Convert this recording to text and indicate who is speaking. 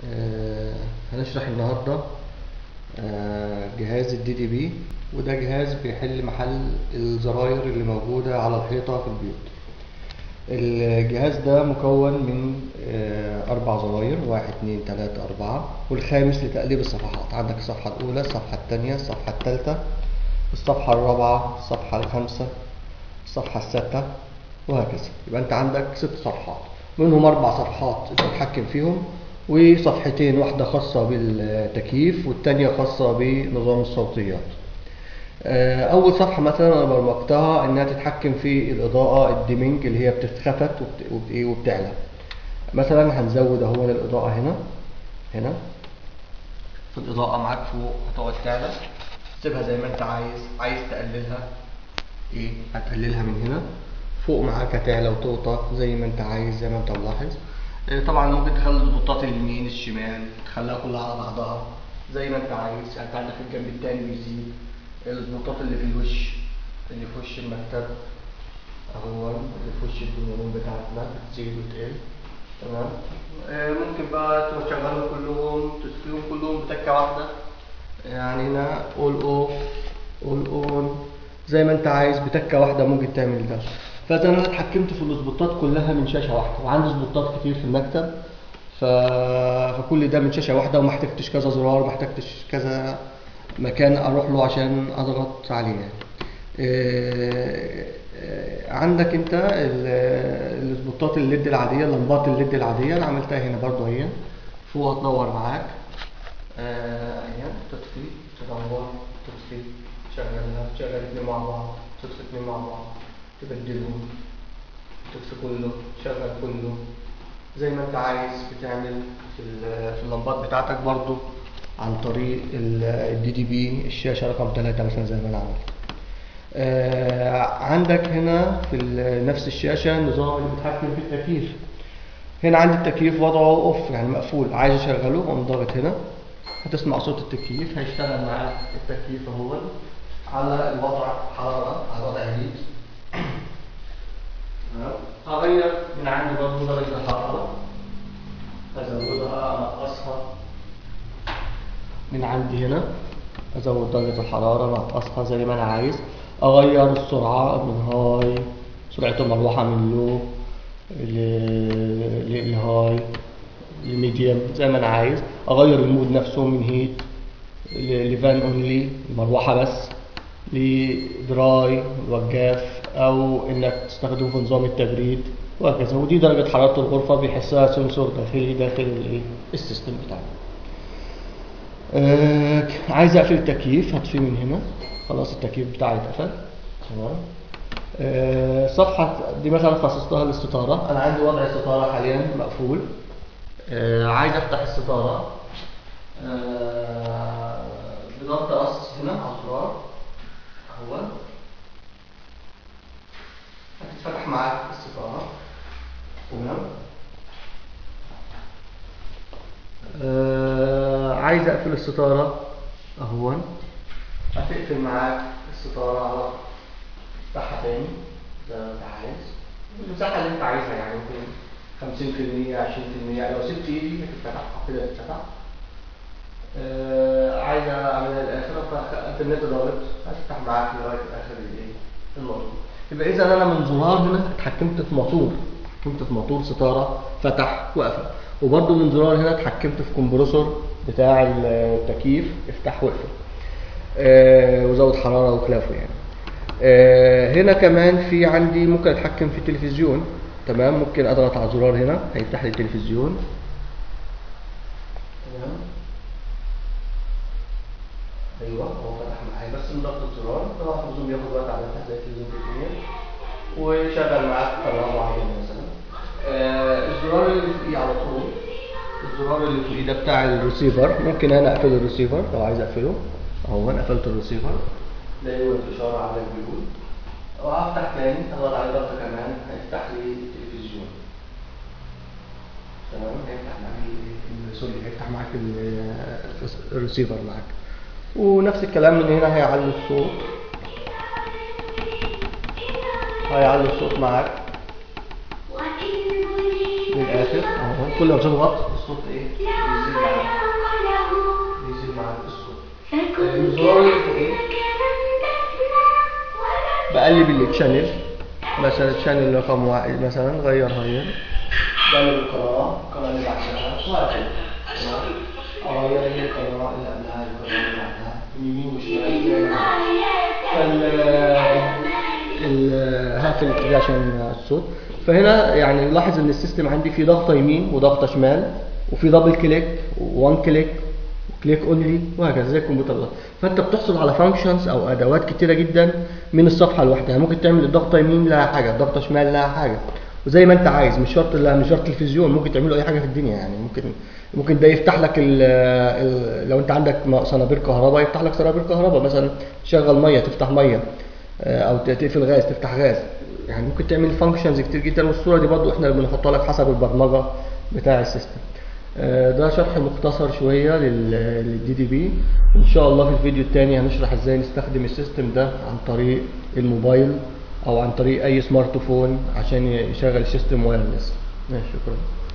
Speaker 1: آه، هنشرح النهاردة آه، جهاز الدي دي بي وده جهاز بيحل محل الزراير اللي موجودة على الحيطة في البيوت الجهاز ده مكون من آه، أربع زراير واحد اتنين تلاتة أربعة والخامس لتقليب الصفحات عندك الصفحة الأولى الصفحة التانية الصفحة التالتة الصفحة الرابعة الصفحة الخامسة الصفحة السادسة وهكذا يبقى أنت عندك ست صفحات منهم أربع صفحات تتحكم فيهم وصفحتين واحدة خاصة بالتكييف والتانية خاصة بنظام الصوتيات آه، أول صفحة مثلا أنا برمجتها إنها تتحكم في الإضاءة الديمينج اللي هي بتتخفت وبت- وبت- إيه وبتعلى مثلا هنزود أهو الإضاءة هنا هنا في الإضاءة معاك فوق هتقعد تعلى سيبها زي ما أنت عايز عايز تقللها إيه هتقللها من هنا فوق معاك هتعلى وتوطى زي ما أنت عايز زي ما أنت ملاحظ آه، طبعا ممكن تخلي الضغوطات اليمين الشمال تخليها كلها على بعضها زي ما أنت عايز يعني أنت عندك الجنب التاني بيزيد الضغوطات اللي في الوش اللي في وش المكتب اهو اللي في وش البنيان بتاعتنا بتزيد وتقل تمام آه، ممكن بقى تشغلهم كلهم تطفيهم كلهم بتكة واحدة يعني هنا اول اوف اول اون زي ما انت عايز بتكة واحدة ممكن تعمل ده فاذا انا اتحكمت في الاسبوتات كلها من شاشة واحدة وعندي اسبوتات كتير في المكتب ف... فكل ده من شاشة واحدة وما احتجتش كذا زرار ما احتجتش كذا مكان اروح له عشان اضغط عليه يعني. آه، آه، عندك انت ال- السبوتات الليد العادية لمبات الليد العادية انا عملتها هنا برضو اهي فوق هتنور معاك آه، اهي تطفي تدور تطفي تشغلها تشغل اتنين مع بعض تطفي اتنين مع بعض تبدلهم تطفي كله تشغل كله زي ما انت عايز بتعمل في ال- في اللمبات بتاعتك برضو عن طريق الدي دي بي الشاشة رقم 3 مثلا زي ما انا عملت آه، عندك هنا في ال- نفس الشاشة النظام اللي بيتحكم في التكييف هنا عندي التكييف وضعه اوف يعني مقفول عايز اشغله اقوم ضاغط هنا هتسمع صوت التكييف هيشتغل معاك التكييف اهو على الوضع حرارة على وضع هيت هغير من عندي برضه درجة الحرارة أزودها أنقصها من عندي هنا أزود درجة الحرارة أنقصها زي ما أنا عايز أغير السرعة من هاي سرعة المروحة من لو ل- لهاي لميديوم زي ما أنا عايز أغير المود نفسه من هيت لفان اونلي المروحة بس لدراي وجاف او انك تستخدمه في نظام التبريد وهكذا ودي درجة حرارة الغرفة بيحسها سنسور داخلي داخل الايه السيستم بتاعنا آه عايز اقفل التكييف هطفيه من هنا خلاص التكييف بتاعي اتقفل تمام آه صفحة دي مثلا خصصتها للستارة انا عندي وضع الستارة حاليا مقفول آه عايز افتح الستارة آه، بضغط قص هنا على الزرار اهو هتتفتح معاك الستارة تمام آه، عايز اقفل الستارة اهو هتقفل معاك الستارة على تفتحها تاني زي ما انت عايز المساحة اللي انت عايزها يعني ممكن 50% 20% يعني لو سبت ايدي هتتفتح كده تتفتح آه، عايز اعملها للاخر فالانترنت ضابط هتفتح معاك لغايه اخر الايه الموضوع يبقى اذا انا من زرار هنا اتحكمت في موتور اتحكمت في موتور ستاره فتح وقفل وبرده من زرار هنا اتحكمت في كمبرسور بتاع التكييف افتح واقفل آه، وزود حراره وخلافه يعني آه، هنا كمان في عندي ممكن اتحكم في التلفزيون تمام ممكن اضغط على زرار هنا هيفتح لي التلفزيون تمام ايوه هو فتح معايا بس من ضغط الزرار طبعا التلفزيون بياخد وقت على ما يفتح زي التلفزيون الكبير وشغل معاك قناه معينه مثلا آه الزرار اللي فوقيه على طول الزرار اللي فوقيه ده بتاع الريسيفر ممكن انا اقفل الريسيفر لو عايز اقفله اهو انا قفلت الريسيفر ده هو الاشاره على البيقول وهفتح تاني اضغط على ضغطه كمان هيفتح لي التلفزيون تمام هيفتح معاك ال- سوري هيفتح معاك ال- الريسيفر معاك ونفس الكلام من هنا هيعلي الصوت هيعلي الصوت معاك للاخر اهو كل ما تضغط الصوت ايه بيزيد الزرار ايه بقلب التشانل مثلا الشانل رقم واحد مثلا غيرها هنا بقلب القناة القناة اللي بعدها وهكذا تمام اغير لي القناة اللي قبلها القناة اللي بعدها يمين وشمال فال ال- هقفل الاتجاه عشان الصوت فهنا يعني لاحظ ان السيستم عندي فيه ضغطه يمين وضغطه شمال وفي دبل كليك وان كليك كليك اونلي وهكذا زي الكمبيوتر ده فانت بتحصل على فانكشنز او ادوات كتيره جدا من الصفحه لوحدها يعني ممكن تعمل الضغطه يمين لها حاجه الضغطه شمال لها حاجه وزي ما انت عايز مش شرط لا مش شرط تلفزيون ممكن تعمله اي حاجه في الدنيا يعني ممكن ممكن ده يفتح لك ال ال لو انت عندك م- صنابير كهرباء يفتح لك صنابير كهرباء مثلا تشغل ميه تفتح ميه آه، او ت- تقفل غاز تفتح غاز يعني ممكن تعمل فانكشنز كتير جدا والصوره دي برضو احنا بنحطها لك حسب البرمجه بتاع السيستم آه، ده شرح مختصر شويه للدي دي بي ان شاء الله في الفيديو الثاني هنشرح ازاي نستخدم السيستم ده عن طريق الموبايل او عن طريق اي سمارت فون عشان يشغل السيستم وايرلس ماشي شكرا